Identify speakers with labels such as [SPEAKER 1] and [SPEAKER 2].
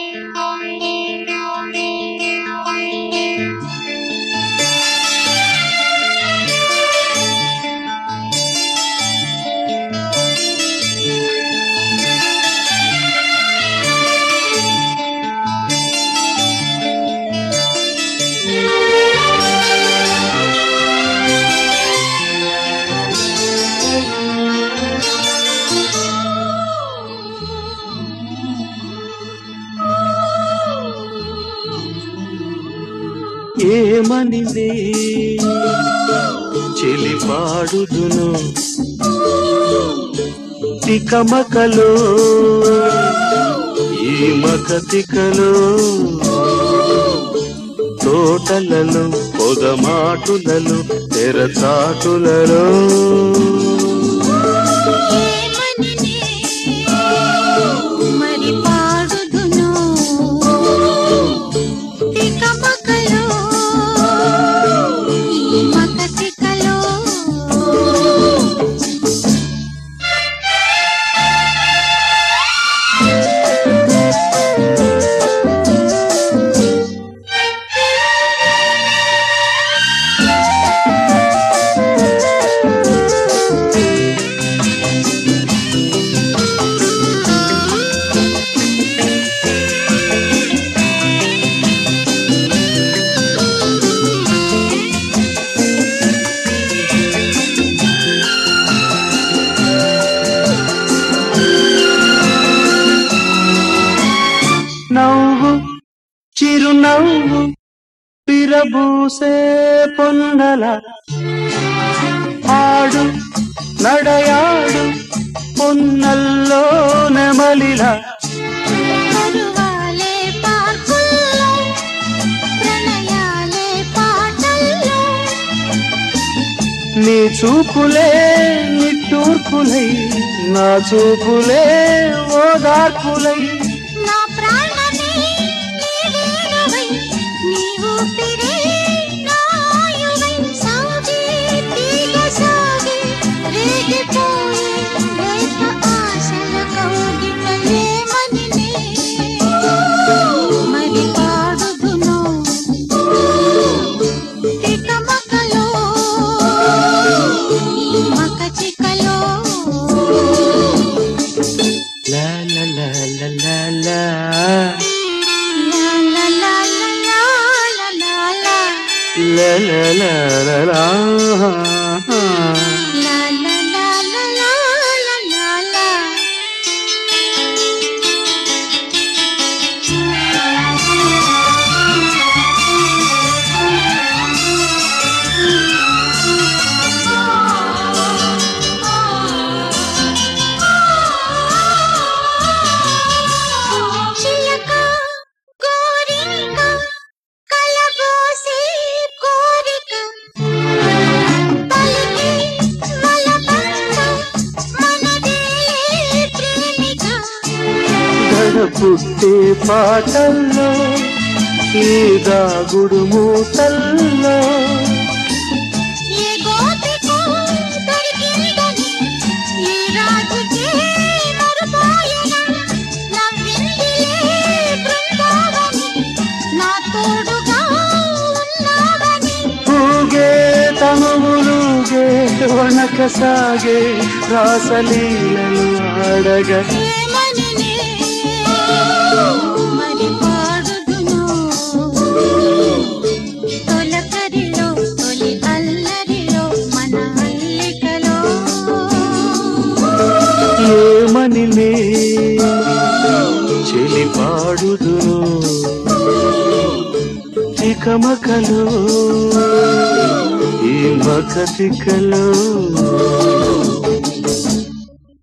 [SPEAKER 1] ఏమనింది చెలిపాడుదును తికమకలో ఈ మక తికలో తోటలలో పొగమాటులలో తెరచాటులలో
[SPEAKER 2] ఏమనినే మరి పాడుదును తికమకలో ఈ మకతికలో
[SPEAKER 1] నవ్వు చిరునవ్వు పిరబూసే పొన్నల ఆడు నడయాడు పొన్నల్లో నెమలిలా
[SPEAKER 2] పరువాలే పార్కుల్లో ప్రణయాలే పాటల్లో
[SPEAKER 1] నీ చూపులే నిట్టూర్పులై నా చూపులే ఓదార్పులై
[SPEAKER 2] నా ప్రాణమే నీవేనవై నీ ఊపిరే నాయువై సాగే తీగ సాగే రేగిపోయే లేత ఆశల కౌగిటలేమనినే మరి పాడుదును తికమకలో ఈ మక చికలో
[SPEAKER 1] లా లా లా లా లా లా
[SPEAKER 2] La la la la la la la la
[SPEAKER 1] లా లా లా లా లా
[SPEAKER 2] La la la la la la la la చిలక కోరిక కలబోసే కోరిక పలికి మలబంద మనదే ప్రేమిక
[SPEAKER 1] గడపుట్టే పాటల్లో ఈ దాగుడు మూతల్లో
[SPEAKER 2] ఏ గోపికో దొరికిందని ఏ రాజుకే మరుపోయెనా నవ్విందిలే బృందావని నా తోడుగా ఉన్నావని
[SPEAKER 1] ఊగే తనువులుగే వణక సాగే రాసలీలలు ఆడగా
[SPEAKER 2] ఏమనినే మరి పాడుదును తొలకరిలో తొలి అల్లరిలో మన అల్లికలో
[SPEAKER 1] ఏమనిలే చెలి పాడుదును తికమకలో ఈ మక తికలో